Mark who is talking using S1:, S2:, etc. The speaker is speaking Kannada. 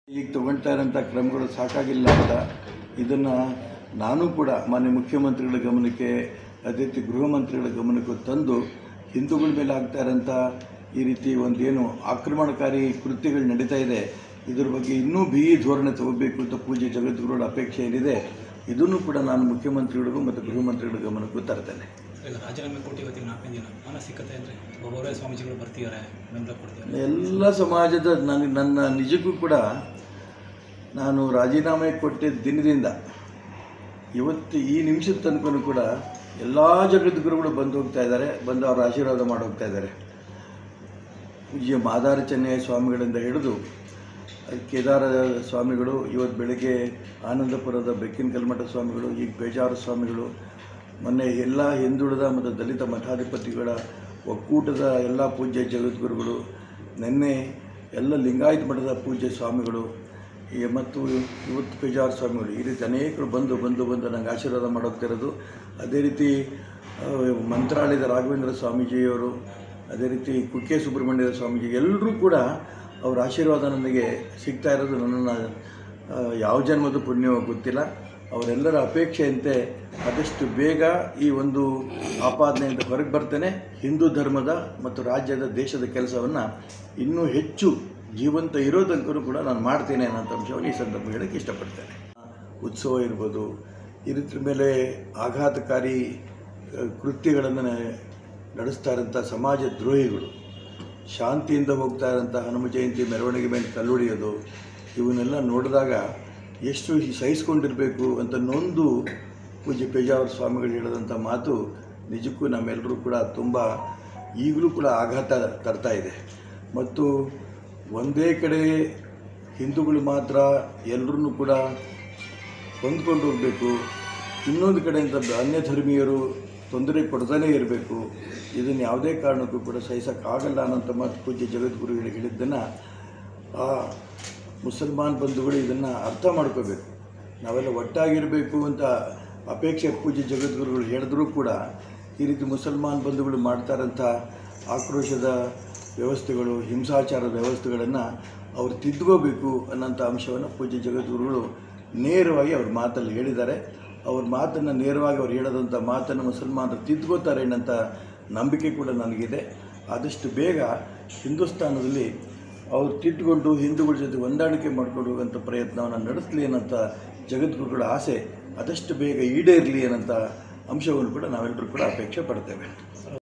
S1: ಈಗ ತಗೊಳ್ತಾ ಇರೋಂಥ ಕ್ರಮಗಳು ಸಾಕಾಗಿಲ್ಲ ಅಂತ ಇದನ್ನು ನಾನು ಕೂಡ ಮಾನ್ಯ ಮುಖ್ಯಮಂತ್ರಿಗಳ ಗಮನಕ್ಕೆ ಅದೇ ರೀತಿ ಗೃಹ ಮಂತ್ರಿಗಳ ಗಮನಕ್ಕೂ ತಂದು ಹಿಂದೂಗಳ ಮೇಲೆ ಆಗ್ತಾ ಇರೋಂಥ ಈ ರೀತಿ ಒಂದೇನು ಆಕ್ರಮಣಕಾರಿ ಕೃತ್ಯಗಳು ನಡೀತಾ ಇದೆ ಇದ್ರ ಬಗ್ಗೆ ಇನ್ನೂ ಬಿಗಿ ಧೋರಣೆ ತಗೋಬೇಕು ಅಂತ ಪೂಜೆ ಜಗದ್ಗುರುಗಳ ಅಪೇಕ್ಷೆ ಏನಿದೆ ಇದನ್ನು ಕೂಡ ನಾನು ಮುಖ್ಯಮಂತ್ರಿಗಳಿಗೂ ಮತ್ತು ಗೃಹ ಮಂತ್ರಿಗಳ ಗಮನಕ್ಕೂ ತರ್ತೇನೆ
S2: ಈಗ ರಾಜೀನಾಮೆ ಕೊಟ್ಟು ಇವತ್ತಿಗೆ ನಾಲ್ಕನೇ ದಿನ ಮಾನಸಿಕತೆ ಅಂದರೆ ಒಬ್ಬೊಬ್ಬರೇ ಸ್ವಾಮೀಜಿಗಳು ಬರ್ತಿದ್ದಾರೆ ಬೆಂಬಲ ಕೊಡ್ತಿದ್ದಾರೆ
S1: ಎಲ್ಲ ಸಮಾಜದ ನನಗೆ ನನ್ನ ನಿಜಕ್ಕೂ ಕೂಡ ನಾನು ರಾಜೀನಾಮೆ ಕೊಟ್ಟಿದ್ದ ದಿನದಿಂದ ಇವತ್ತು ಈ ನಿಮಿಷದ ತನಕನೂ ಕೂಡ ಎಲ್ಲ ಜಗದ್ಗುರುಗಳು ಬಂದು ಹೋಗ್ತಾ ಇದ್ದಾರೆ ಬಂದು ಅವರ ಆಶೀರ್ವಾದ ಮಾಡಿ ಹೋಗ್ತಾ ಇದ್ದಾರೆ ಪೂಜ್ಯ ಮಾದಾರ ಚೆನ್ನಯ್ಯ ಸ್ವಾಮಿಗಳಿಂದ ಹಿಡಿದು ಕೇದಾರ ಸ್ವಾಮಿಗಳು ಇವತ್ತು ಬೆಳಗ್ಗೆ ಆನಂದಪುರದ ಬೆಕ್ಕಿನ ಕಲ್ಮಠ ಸ್ವಾಮಿಗಳು ಈಗ ಬೇಜಾರು ಸ್ವಾಮಿಗಳು ಮೊನ್ನೆ ಎಲ್ಲ ಹಿಂದುಳಿದ ಮತ್ತು ದಲಿತ ಮಠಾಧಿಪತಿಗಳ ಒಕ್ಕೂಟದ ಎಲ್ಲ ಪೂಜ್ಯ ಜಗದ್ಗುರುಗಳು ನಿನ್ನೆ ಎಲ್ಲ ಲಿಂಗಾಯತ ಮಠದ ಪೂಜ್ಯ ಸ್ವಾಮಿಗಳು ಈ ಮತ್ತು ಇವತ್ತು ಬೇಜಾರು ಸ್ವಾಮಿಗಳು ಈ ರೀತಿ ಅನೇಕರು ಬಂದು ಬಂದು ಬಂದು ನಂಗೆ ಆಶೀರ್ವಾದ ಮಾಡೋಗ್ತಿರೋದು ಅದೇ ರೀತಿ ಆ, ಮಂತ್ರಾಲಯದ ರಾಘವೇಂದ್ರ ಸ್ವಾಮೀಜಿಯವರು ಅದೇ ರೀತಿ ಕುಕ್ಕೆ ಸುಬ್ರಹ್ಮಣ್ಯದ ಸ್ವಾಮೀಜಿ ಎಲ್ಲರೂ ಕೂಡ ಅವರ ಆಶೀರ್ವಾದ ನನಗೆ ಸಿಗ್ತಾ ಇರೋದು ನನ್ನನ್ನು ಆ, ಯಾವ ಜನ್ಮದ ಪುಣ್ಯವೋ ಗೊತ್ತಿಲ್ಲ ಅವರೆಲ್ಲರ ಅಪೇಕ್ಷೆಯಂತೆ ಆದಷ್ಟು ಬೇಗ ಈ ಒಂದು ಆಪಾದನೆಯಿಂದ ಹೊರಗೆ ಬರ್ತೇನೆ ಹಿಂದೂ ಧರ್ಮದ ಮತ್ತು ರಾಜ್ಯದ ದೇಶದ ಕೆಲಸವನ್ನು ಇನ್ನೂ ಹೆಚ್ಚು ಜೀವಂತ ಇರೋ ತನಕನೂ ಕೂಡ ನಾನು ಮಾಡ್ತೇನೆ ಅನ್ನೋಂಥ ಅಂಶವನ್ನು ಈ ಸಂದರ್ಭ ಹೇಳಕ್ಕೆ ಇಷ್ಟಪಡ್ತೇನೆ ಉತ್ಸವ ಇರ್ಬೋದು ಈ ರೀತಿ ಮೇಲೆ ಆಘಾತಕಾರಿ ಆ, ಕೃತ್ಯಗಳನ್ನು ನಡೆಸ್ತಾ ಇರೋಂಥ ಸಮಾಜ ದ್ರೋಹಿಗಳು ಶಾಂತಿಯಿಂದ ಹೋಗ್ತಾ ಇರೋಂಥ ಹನುಮ ಜಯಂತಿ ಮೆರವಣಿಗೆ ಮೇಲೆ ಕಲ್ಲೊಡೆಯೋದು ಇವನ್ನೆಲ್ಲ ನೋಡಿದಾಗ ಎಷ್ಟು ಈ ಸಹಿಸ್ಕೊಂಡಿರಬೇಕು ಅಂತ ನೊಂದು ಪೂಜ್ಯ ಪೇಜಾವರ ಸ್ವಾಮಿಗಳು ಹೇಳಿದಂಥ ಮಾತು ನಿಜಕ್ಕೂ ನಮ್ಮೆಲ್ಲರೂ ಕೂಡ ತುಂಬ ಈಗಲೂ ಕೂಡ ಆಘಾತ ತರ್ತಾ ಇದೆ ಮತ್ತು ಒಂದೇ ಕಡೆ ಹಿಂದೂಗಳು ಮಾತ್ರ ಎಲ್ಲರೂ ಕೂಡ ಹೊಂದ್ಕೊಂಡು ಹೋಗಬೇಕು ಇನ್ನೊಂದು ಕಡೆಯಿಂದ ಅನ್ಯ ಧರ್ಮೀಯರು ತೊಂದರೆ ಕೊಡ್ತಾನೇ ಇರಬೇಕು ಇದನ್ನು ಯಾವುದೇ ಕಾರಣಕ್ಕೂ ಕೂಡ ಸಹಿಸೋಕ್ಕಾಗಲ್ಲ ಅನ್ನೋಂಥ ಮಾತು ಪೂಜ್ಯ ಜಗದ್ಗುರುಗಳು ಹೇಳಿದ್ದನ್ನು ಆ ಮುಸಲ್ಮಾನ್ ಬಂಧುಗಳು ಇದನ್ನು ಅರ್ಥ ಮಾಡ್ಕೋಬೇಕು ನಾವೆಲ್ಲ ಒಟ್ಟಾಗಿರಬೇಕು ಅಂತ ಅಪೇಕ್ಷೆ ಪೂಜ್ಯ ಜಗದ್ಗುರುಗಳು ಹೇಳಿದ್ರೂ ಕೂಡ ಈ ರೀತಿ ಮುಸಲ್ಮಾನ್ ಬಂಧುಗಳು ಮಾಡ್ತಾರಂಥ ಆಕ್ರೋಶದ ವ್ಯವಸ್ಥೆಗಳು ಹಿಂಸಾಚಾರದ ವ್ಯವಸ್ಥೆಗಳನ್ನು ಅವರು ತಿದ್ದುಕೋಬೇಕು ಅನ್ನೋಂಥ ಅಂಶವನ್ನು ಪೂಜ್ಯ ಜಗದ್ಗುರುಗಳು ನೇರವಾಗಿ ಅವ್ರ ಮಾತಲ್ಲಿ ಹೇಳಿದ್ದಾರೆ ಅವ್ರ ಮಾತನ್ನು ನೇರವಾಗಿ ಅವ್ರು ಹೇಳೋದಂಥ ಮಾತನ್ನು ಮುಸಲ್ಮಾನರು ತಿದ್ದುಕೋತಾರೆ ಅನ್ನೋಂಥ ನಂಬಿಕೆ ಕೂಡ ನನಗಿದೆ ಆದಷ್ಟು ಬೇಗ ಹಿಂದೂಸ್ತಾನದಲ್ಲಿ ಅವ್ರು ತಿದ್ದುಕೊಂಡು ಹಿಂದೂಗಳ ಜೊತೆ ಹೊಂದಾಣಿಕೆ ಮಾಡ್ಕೊಂಡು ಹೋಗೋಂಥ ಪ್ರಯತ್ನವನ್ನು ನಡೆಸಲಿ ಅನ್ನೋಂಥ ಜಗದ್ಗುರುಗಳ ಆಸೆ ಆದಷ್ಟು ಬೇಗ ಈಡೇರಲಿ ಅನ್ನೋಂಥ ಅಂಶವನ್ನು ಕೂಡ ನಾವೆಲ್ಲರೂ ಕೂಡ ಅಪೇಕ್ಷೆ ಪಡ್ತೇವೆ